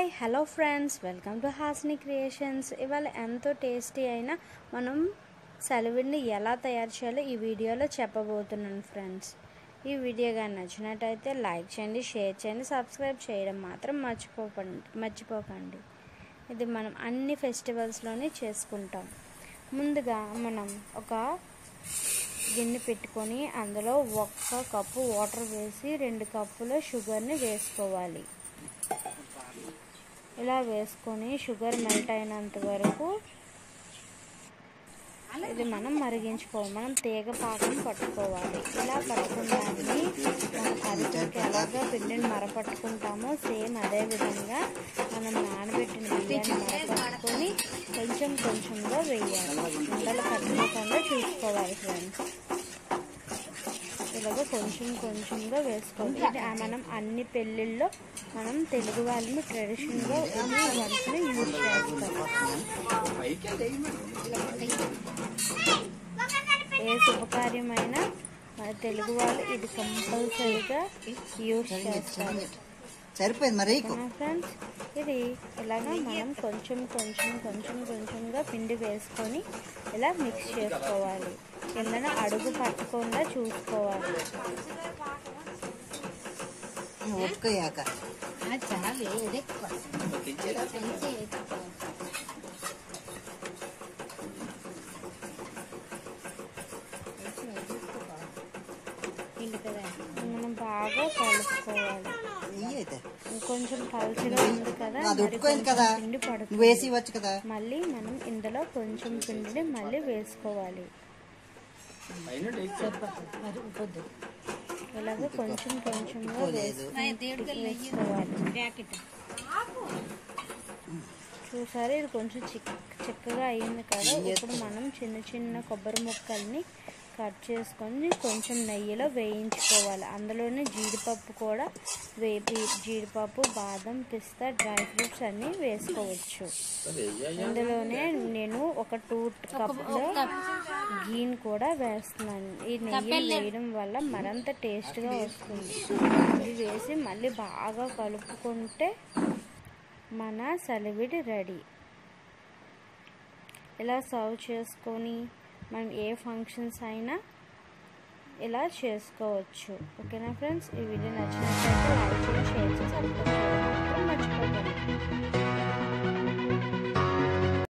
Hello friends welcome to Hasni creations ఇవాళ ఎంతో tasty అయిన మనం సెలవిడిని ఎలా తయారు చేయాలో ఈ వీడియోలో చెప్పబోతున్నాను ఫ్రెండ్స్ ఈ వీడియో కానీ నచ్చినట్టయితే లైక్ చేయండి షేర్ చేయండి సబ్స్క్రైబ్ చేయడం మాత్రం మర్చిపోకండి మర్చిపోకండి ఇది మనం అన్ని ఫెస్టివల్స్లోనే చేసుకుంటాం ముందుగా మనం ఒక గిన్నె పెట్టుకొని అందులో ఒక్క కప్పు వాటర్ వేసి రెండు కప్పుల షుగర్ని వేసుకోవాలి ఇలా వేసుకొని షుగర్ మెల్ట్ అయినంత వరకు ఇది మనం మరిగించుకోవాలి మనం తీగ పాకం పట్టుకోవాలి ఇలా పట్టుకున్నాన్ని మనం అరిసెలకి ఎలాగా పిండిని మరపట్టుకుంటామో సేమ్ అదే విధంగా మనం నానబెట్టిన బియ్యాన్ని మరపట్టుకొని కొంచెం కొంచెంగా వేయాలి ఉండలు కట్టుకోకుండా చూసుకోవాలి ఫ్రెండ్స్ ఇలాగ కొంచెం కొంచెంగా వేసుకోవాలి ఇది ఆ మనం అన్ని పెళ్ళిళ్ళలో మనం తెలుగు వాళ్ళని ట్రెడిషనల్గా ఇది వంటని యూజ్ చేస్తాం ఏ శుభకార్యమైనా మన తెలుగు వాళ్ళు ఇది కంపల్సరీగా యూజ్ చేస్తారు సరిపోయింది మరి ఓకేనా ఫ్రెండ్స్ ఇది ఇలాగా మనం కొంచెం కొంచెం కొంచెం కొంచెంగా పిండి వేసుకొని ఇలా మిక్స్ చేసుకోవాలి కిందన అడుగు పట్టకుండా చూసుకోవాలి ఒప్పుకోయాక చాలు ఇది ఎక్కువ మంచి ఎక్కువ పిండి కదా మనం బాగా కలుపుకోవాలి నెయ్యి అయితే ఇంకొంచెం పలుచగా ఉంది కదా అది మరి ఉట్టుకోయింది కొంచెం కదా పిండి నువ్వు పడుతుంది వేసి ఇవ్వచ్చు కదా మళ్ళీ మనం ఇందులో కొంచెం పిండిని మళ్ళీ వేసుకోవాలి చెప్పదు మరి పొద్దు ఇలాగ కొంచెం కొంచెంగా పోలేదు. వేసుకుంటూ వేసుకోవాలి ప్యాకెట్ చూసారు ఇది కొంచెం చిక్ చిక్కగా అయింది కదా ఇప్పుడు మనం చిన్న చిన్న కొబ్బరి ముక్కల్ని కట్ చేసుకొని కొంచెం నెయ్యిలో వేయించుకోవాలి అందులోనే జీడిపప్పు కూడా వేపి జీడిపప్పు బాదం పిస్తా డ్రై ఫ్రూట్స్ అన్నీ వేసుకోవచ్చు ఇందులోనే నేను ఒక టూ కప్లో గీని కూడా వేస్తున్నాను ఈ నెయ్యి వేయడం వల్ల మరింత టేస్ట్గా వస్తుంది ఇది వేసి మళ్ళీ బాగా కలుపుకుంటే మన సలివిడి రెడీ ఇలా సర్వ్ చేసుకొని మనం ఏ ఫంక్షన్స్ అయినా ఇలా చేసుకోవచ్చు ఓకేనా ఫ్రెండ్స్ ఈ వీడియో నచ్చినట్లయితే లైక్ చేసి షేర్ చేసి సబ్స్క్రైబ్ చేయడం మాత్రం మర్చిపోకండి